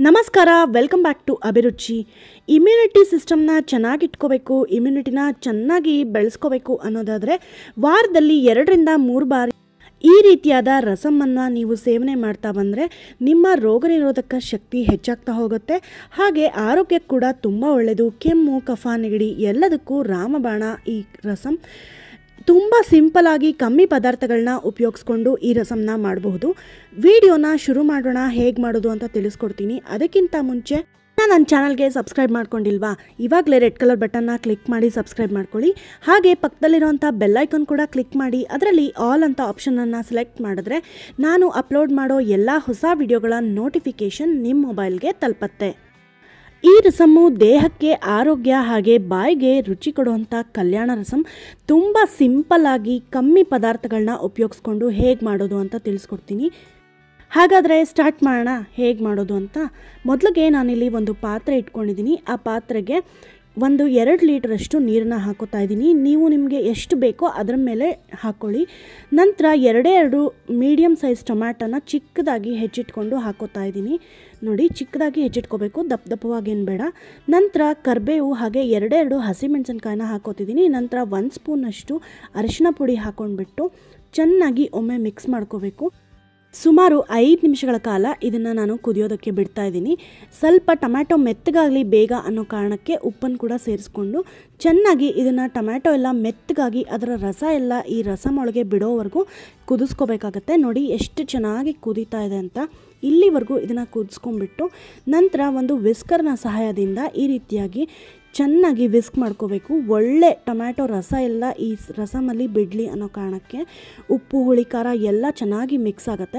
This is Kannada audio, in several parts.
ನಮಸ್ಕಾರ welcome back to Abhiruchi immunity ಸಿಸ್ಟಮ್ನ ಚೆನ್ನಾಗಿ ಇಟ್ಕೋಬೇಕು ಇಮ್ಯುನಿಟಿನ ಚೆನ್ನಾಗಿ ಬೆಳೆಸ್ಕೋಬೇಕು ಅನ್ನೋದಾದರೆ ವಾರದಲ್ಲಿ ಎರಡರಿಂದ ಮೂರು ಬಾರಿ ಈ ರೀತಿಯಾದ ರಸಮನ್ನು ನೀವು ಸೇವನೆ ಮಾಡ್ತಾ ಬಂದರೆ ನಿಮ್ಮ ರೋಗ ನಿರೋಧಕ ಶಕ್ತಿ ಹೆಚ್ಚಾಗ್ತಾ ಹೋಗುತ್ತೆ ಹಾಗೆ ಆರೋಗ್ಯಕ್ಕೆ ಕೂಡ ತುಂಬ ಒಳ್ಳೆಯದು ಕೆಮ್ಮು ಕಫ ನೆಗಡಿ ಎಲ್ಲದಕ್ಕೂ ರಾಮಬಾಣ ಈ ರಸಂ ತುಂಬ ಸಿಂಪಲಾಗಿ ಕಮ್ಮಿ ಪದಾರ್ಥಗಳನ್ನ ಉಪಯೋಗಿಸ್ಕೊಂಡು ಈ ರಸಮ್ನ ಮಾಡಬಹುದು ವಿಡಿಯೋನ ಶುರು ಮಾಡೋಣ ಹೇಗೆ ಮಾಡೋದು ಅಂತ ತಿಳಿಸ್ಕೊಡ್ತೀನಿ ಅದಕ್ಕಿಂತ ಮುಂಚೆ ನಾನು ನನ್ನ ಚಾನಲ್ಗೆ ಸಬ್ಸ್ಕ್ರೈಬ್ ಮಾಡ್ಕೊಂಡಿಲ್ವಾ ಇವಾಗಲೇ ರೆಡ್ ಕಲರ್ ಬಟನ್ನ ಕ್ಲಿಕ್ ಮಾಡಿ ಸಬ್ಸ್ಕ್ರೈಬ್ ಮಾಡ್ಕೊಳ್ಳಿ ಹಾಗೆ ಪಕ್ಕದಲ್ಲಿರೋಂಥ ಬೆಲ್ಲೈಕನ್ ಕೂಡ ಕ್ಲಿಕ್ ಮಾಡಿ ಅದರಲ್ಲಿ ಆಲ್ ಅಂತ ಆಪ್ಷನನ್ನು ಸೆಲೆಕ್ಟ್ ಮಾಡಿದ್ರೆ ನಾನು ಅಪ್ಲೋಡ್ ಮಾಡೋ ಎಲ್ಲ ಹೊಸ ವಿಡಿಯೋಗಳ ನೋಟಿಫಿಕೇಷನ್ ನಿಮ್ಮ ಮೊಬೈಲ್ಗೆ ತಲುಪತ್ತೆ ಈ ರಸಮ್ಮು ದೇಹಕ್ಕೆ ಆರೋಗ್ಯ ಹಾಗೆ ಬಾಯಿಗೆ ರುಚಿ ಕೊಡುವಂಥ ಕಲ್ಯಾಣ ರಸಂ ತುಂಬ ಸಿಂಪಲ್ಲಾಗಿ ಕಮ್ಮಿ ಪದಾರ್ಥಗಳನ್ನ ಉಪಯೋಗಿಸ್ಕೊಂಡು ಹೇಗೆ ಮಾಡೋದು ಅಂತ ತಿಳಿಸ್ಕೊಡ್ತೀನಿ ಹಾಗಾದರೆ ಸ್ಟಾರ್ಟ್ ಮಾಡೋಣ ಹೇಗೆ ಮಾಡೋದು ಅಂತ ಮೊದಲಿಗೆ ನಾನಿಲ್ಲಿ ಒಂದು ಪಾತ್ರೆ ಇಟ್ಕೊಂಡಿದ್ದೀನಿ ಆ ಪಾತ್ರೆಗೆ ಒಂದು ಎರಡು ಲೀಟ್ರಷ್ಟು ನೀರನ್ನು ಹಾಕೋತಾ ಇದ್ದೀನಿ ನೀವು ನಿಮಗೆ ಎಷ್ಟು ಬೇಕೋ ಅದರ ಮೇಲೆ ಹಾಕ್ಕೊಳ್ಳಿ ನಂತರ ಎರಡೇ ಎರಡು ಮೀಡಿಯಮ್ ಸೈಜ್ ಟೊಮ್ಯಾಟೋನ ಚಿಕ್ಕದಾಗಿ ಹೆಚ್ಚಿಟ್ಕೊಂಡು ಹಾಕೋತಾ ಇದ್ದೀನಿ ನೋಡಿ ಚಿಕ್ಕದಾಗಿ ಹೆಚ್ಚಿಟ್ಕೋಬೇಕು ದಪ್ಪ ದಪ್ಪವಾಗೇನು ಬೇಡ ನಂತರ ಕರಿಬೇವು ಹಾಗೆ ಎರಡೆರಡು ಹಸಿಮೆಣಸಿನ್ಕಾಯಿನ ಹಾಕೋತಿದ್ದೀನಿ ನಂತರ ಒಂದು ಸ್ಪೂನಷ್ಟು ಅರಿಶಿನ ಪುಡಿ ಹಾಕ್ಕೊಂಡ್ಬಿಟ್ಟು ಚೆನ್ನಾಗಿ ಒಮ್ಮೆ ಮಿಕ್ಸ್ ಮಾಡ್ಕೋಬೇಕು ಸುಮಾರು ಐದು ನಿಮಿಷಗಳ ಕಾಲ ಇದನ್ನು ನಾನು ಕುದಿಯೋದಕ್ಕೆ ಬಿಡ್ತಾ ಇದ್ದೀನಿ ಸ್ವಲ್ಪ ಟೊಮ್ಯಾಟೊ ಮೆತ್ತಗಾಗಲಿ ಬೇಗ ಅನ್ನೋ ಕಾರಣಕ್ಕೆ ಉಪ್ಪನ್ನು ಕೂಡ ಸೇರಿಸ್ಕೊಂಡು ಚೆನ್ನಾಗಿ ಇದನ್ನು ಟೊಮ್ಯಾಟೊ ಎಲ್ಲ ಮೆತ್ತಗಾಗಿ ಅದರ ರಸ ಎಲ್ಲ ಈ ರಸಮೊಳಗೆ ಬಿಡೋವರೆಗೂ ಕುದಿಸ್ಕೋಬೇಕಾಗತ್ತೆ ನೋಡಿ ಎಷ್ಟು ಚೆನ್ನಾಗಿ ಕುದೀತಾ ಇದೆ ಅಂತ ಇಲ್ಲಿವರೆಗೂ ಇದನ್ನು ಕುದಿಸ್ಕೊಂಡ್ಬಿಟ್ಟು ನಂತರ ಒಂದು ವಿಸ್ಕರ್ನ ಸಹಾಯದಿಂದ ಈ ರೀತಿಯಾಗಿ ಚೆನ್ನಾಗಿ ವಿಸ್ಕ್ ಮಾಡ್ಕೋಬೇಕು ಒಳ್ಳೆ ಟೊಮ್ಯಾಟೊ ರಸ ಎಲ್ಲ ಈ ರಸಮಲ್ಲಿ ಬಿಡಲಿ ಅನ್ನೋ ಕಾರಣಕ್ಕೆ ಉಪ್ಪು ಹುಳಿ ಖಾರ ಎಲ್ಲ ಚೆನ್ನಾಗಿ ಮಿಕ್ಸ್ ಆಗುತ್ತೆ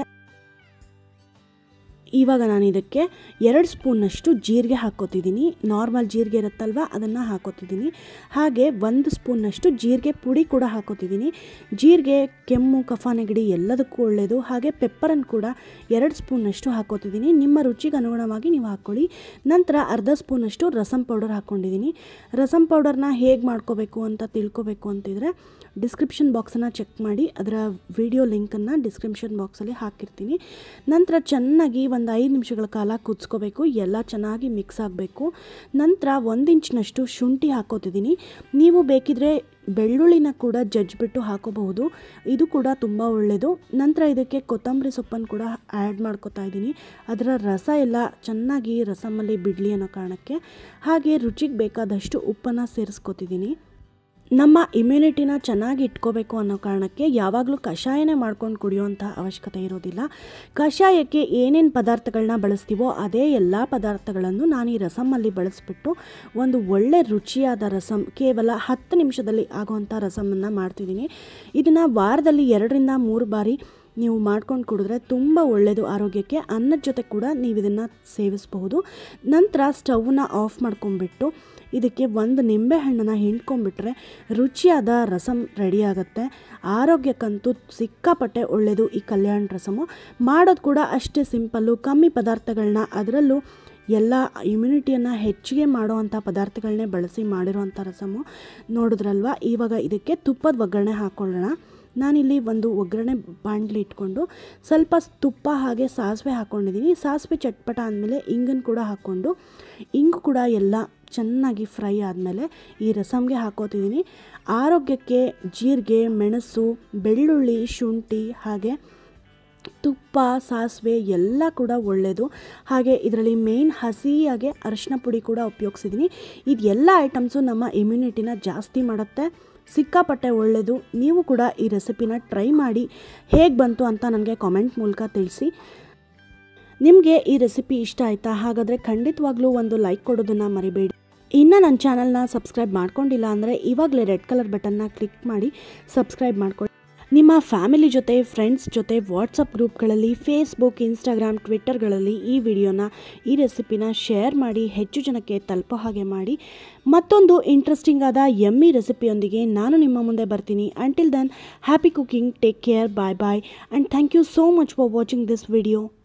ಇವಾಗ ನಾನು ಇದಕ್ಕೆ ಎರಡು ಸ್ಪೂನಷ್ಟು ಜೀರಿಗೆ ಹಾಕ್ಕೋತಿದ್ದೀನಿ ನಾರ್ಮಲ್ ಜೀರಿಗೆ ಇರುತ್ತಲ್ವ ಅದನ್ನು ಹಾಕೋತಿದ್ದೀನಿ ಹಾಗೆ ಒಂದು ಸ್ಪೂನಷ್ಟು ಜೀರಿಗೆ ಪುಡಿ ಕೂಡ ಹಾಕೋತಿದ್ದೀನಿ ಜೀರಿಗೆ ಕೆಮ್ಮು ಕಫ ನೆಗಡಿ ಎಲ್ಲದಕ್ಕೂ ಒಳ್ಳೆಯದು ಹಾಗೆ ಪೆಪ್ಪರನ್ನು ಕೂಡ ಎರಡು ಸ್ಪೂನಷ್ಟು ಹಾಕೋತಿದ್ದೀನಿ ನಿಮ್ಮ ರುಚಿಗೆ ಅನುಗುಣವಾಗಿ ನೀವು ಹಾಕ್ಕೊಳ್ಳಿ ನಂತರ ಅರ್ಧ ಸ್ಪೂನಷ್ಟು ರಸಮ್ ಪೌಡರ್ ಹಾಕ್ಕೊಂಡಿದ್ದೀನಿ ರಸಮ್ ಪೌಡರ್ನ ಹೇಗೆ ಮಾಡ್ಕೋಬೇಕು ಅಂತ ತಿಳ್ಕೊಬೇಕು ಅಂತಿದ್ರೆ ಡಿಸ್ಕ್ರಿಪ್ಷನ್ ಬಾಕ್ಸನ್ನು ಚೆಕ್ ಮಾಡಿ ಅದರ ವಿಡಿಯೋ ಲಿಂಕನ್ನು ಡಿಸ್ಕ್ರಿಪ್ಷನ್ ಬಾಕ್ಸಲ್ಲಿ ಹಾಕಿರ್ತೀನಿ ನಂತರ ಚೆನ್ನಾಗಿ ಒಂದು ಐದು ನಿಮಿಷಗಳ ಕಾಲ ಕುದಿಸ್ಕೋಬೇಕು ಎಲ್ಲ ಚೆನ್ನಾಗಿ ಮಿಕ್ಸ್ ಆಗಬೇಕು ನಂತರ ಒಂದು ಇಂಚಿನಷ್ಟು ಶುಂಠಿ ಹಾಕೋತಿದ್ದೀನಿ ನೀವು ಬೇಕಿದ್ರೆ ಬೆಳ್ಳುಳ್ಳಿನ ಕೂಡ ಜಜ್ಜಿಬಿಟ್ಟು ಹಾಕೋಬಹುದು ಇದು ಕೂಡ ತುಂಬ ಒಳ್ಳೆಯದು ನಂತರ ಇದಕ್ಕೆ ಕೊತ್ತಂಬರಿ ಸೊಪ್ಪನ್ನು ಕೂಡ ಆ್ಯಡ್ ಮಾಡ್ಕೋತಾ ಇದ್ದೀನಿ ಅದರ ರಸ ಎಲ್ಲ ಚೆನ್ನಾಗಿ ರಸಮಲ್ಲಿ ಬಿಡಲಿ ಅನ್ನೋ ಕಾರಣಕ್ಕೆ ಹಾಗೆ ರುಚಿಗೆ ಬೇಕಾದಷ್ಟು ಉಪ್ಪನ್ನು ಸೇರಿಸ್ಕೊತಿದ್ದೀನಿ ನಮ್ಮ ಇಮ್ಯುನಿಟಿನ ಚೆನ್ನಾಗಿ ಇಟ್ಕೋಬೇಕು ಅನ್ನೋ ಕಾರಣಕ್ಕೆ ಯಾವಾಗಲೂ ಕಷಾಯನೇ ಮಾಡ್ಕೊಂಡು ಕುಡಿಯೋವಂಥ ಅವಶ್ಯಕತೆ ಇರೋದಿಲ್ಲ ಕಷಾಯಕ್ಕೆ ಏನೇನು ಪದಾರ್ಥಗಳನ್ನ ಬಳಸ್ತೀವೋ ಅದೇ ಎಲ್ಲ ಪದಾರ್ಥಗಳನ್ನು ನಾನು ಈ ರಸಮಲ್ಲಿ ಬಳಸಿಬಿಟ್ಟು ಒಂದು ಒಳ್ಳೆ ರುಚಿಯಾದ ರಸಮ್ ಕೇವಲ ಹತ್ತು ನಿಮಿಷದಲ್ಲಿ ಆಗುವಂಥ ರಸಮನ್ನು ಮಾಡ್ತಿದ್ದೀನಿ ಇದನ್ನು ವಾರದಲ್ಲಿ ಎರಡರಿಂದ ಮೂರು ಬಾರಿ ನೀವು ಮಾಡ್ಕೊಂಡು ಕುಡಿದ್ರೆ ತುಂಬ ಒಳ್ಳೆಯದು ಆರೋಗ್ಯಕ್ಕೆ ಅನ್ನದ ಜೊತೆ ಕೂಡ ನೀವು ಇದನ್ನು ಸೇವಿಸಬಹುದು ನಂತರ ಸ್ಟವ್ನ ಆಫ್ ಮಾಡ್ಕೊಂಬಿಟ್ಟು ಇದಕ್ಕೆ ಒಂದು ನಿಂಬೆಹಣ್ಣನ್ನು ಹಿಂಡ್ಕೊಂಡ್ಬಿಟ್ರೆ ರುಚಿಯಾದ ರಸಮ್ ರೆಡಿ ಆಗುತ್ತೆ ಆರೋಗ್ಯಕ್ಕಂತೂ ಸಿಕ್ಕಾಪಟ್ಟೆ ಒಳ್ಳೆಯದು ಈ ಕಲ್ಯಾಣ ರಸಮು ಮಾಡೋದು ಕೂಡ ಅಷ್ಟೇ ಸಿಂಪಲ್ಲು ಕಮ್ಮಿ ಪದಾರ್ಥಗಳನ್ನ ಅದರಲ್ಲೂ ಎಲ್ಲ ಇಮ್ಯುನಿಟಿಯನ್ನು ಹೆಚ್ಚಿಗೆ ಮಾಡೋವಂಥ ಪದಾರ್ಥಗಳನ್ನೇ ಬಳಸಿ ಮಾಡಿರೋವಂಥ ರಸಮು ನೋಡಿದ್ರಲ್ವ ಇವಾಗ ಇದಕ್ಕೆ ತುಪ್ಪದ ಒಗ್ಗರಣೆ ಹಾಕ್ಕೊಳ್ಳೋಣ ನಾನಿಲ್ಲಿ ಒಂದು ಒಗ್ಗರಣೆ ಬಾಣಲಿ ಇಟ್ಕೊಂಡು ಸ್ವಲ್ಪ ತುಪ್ಪ ಹಾಗೆ ಸಾಸಿವೆ ಹಾಕ್ಕೊಂಡಿದ್ದೀನಿ ಸಾಸಿವೆ ಚಟ್ಪಟ ಆದಮೇಲೆ ಇಂಗನ್ನು ಕೂಡ ಹಾಕ್ಕೊಂಡು ಇಂಗು ಕೂಡ ಎಲ್ಲ ಚೆನ್ನಾಗಿ ಫ್ರೈ ಆದಮೇಲೆ ಈ ರಸಮ್ಗೆ ಹಾಕೋತಿದ್ದೀನಿ ಆರೋಗ್ಯಕ್ಕೆ ಜೀರಿಗೆ ಮೆಣಸು ಬೆಳ್ಳುಳ್ಳಿ ಶುಂಠಿ ಹಾಗೆ ತುಪ್ಪ ಸಾಸಿವೆ ಎಲ್ಲ ಕೂಡ ಒಳ್ಳೆಯದು ಹಾಗೆ ಇದರಲ್ಲಿ ಮೇಯ್ನ್ ಹಸಿಯಾಗೆ ಅರಿಶಿನ ಪುಡಿ ಕೂಡ ಉಪಯೋಗಿಸಿದ್ದೀನಿ ಇದು ಎಲ್ಲ ಐಟಮ್ಸು ನಮ್ಮ ಇಮ್ಯುನಿಟಿನ ಜಾಸ್ತಿ ಮಾಡುತ್ತೆ ಸಿಕ್ಕಾಪಟ್ಟೆ ಒಳ್ಳೆಯದು ನೀವು ಕೂಡ ಈ ರೆಸಿಪಿನ ಟ್ರೈ ಮಾಡಿ ಹೇಗೆ ಬಂತು ಅಂತ ನನಗೆ ಕಾಮೆಂಟ್ ಮೂಲಕ ತಿಳಿಸಿ ನಿಮಗೆ ಈ ರೆಸಿಪಿ ಇಷ್ಟ ಆಯಿತಾ ಹಾಗಾದರೆ ಖಂಡಿತವಾಗ್ಲೂ ಒಂದು ಲೈಕ್ ಕೊಡೋದನ್ನು ಮರಿಬೇಡಿ ಇನ್ನು ನನ್ನ ಚಾನಲ್ನ ಸಬ್ಸ್ಕ್ರೈಬ್ ಮಾಡ್ಕೊಂಡಿಲ್ಲ ಅಂದರೆ ಇವಾಗಲೇ ರೆಡ್ ಕಲರ್ ಬಟನ್ನ ಕ್ಲಿಕ್ ಮಾಡಿ ಸಬ್ಸ್ಕ್ರೈಬ್ ಮಾಡ್ಕೊಳ್ಳಿ ನಿಮ್ಮ ಫ್ಯಾಮಿಲಿ ಜೊತೆ ಫ್ರೆಂಡ್ಸ್ ಜೊತೆ ವಾಟ್ಸಪ್ ಗ್ರೂಪ್ಗಳಲ್ಲಿ ಫೇಸ್ಬುಕ್ ಇನ್ಸ್ಟಾಗ್ರಾಮ್ ಟ್ವಿಟ್ಟರ್ಗಳಲ್ಲಿ ಈ ವಿಡಿಯೋನ ಈ ರೆಸಿಪಿನ ಶೇರ್ ಮಾಡಿ ಹೆಚ್ಚು ಜನಕ್ಕೆ ತಲುಪೋ ಹಾಗೆ ಮಾಡಿ ಮತ್ತೊಂದು ಇಂಟ್ರೆಸ್ಟಿಂಗ್ ಆದ ಎಮ್ಮಿ ರೆಸಿಪಿಯೊಂದಿಗೆ ನಾನು ನಿಮ್ಮ ಮುಂದೆ ಬರ್ತೀನಿ until then happy cooking take care bye bye and thank you so much for watching this video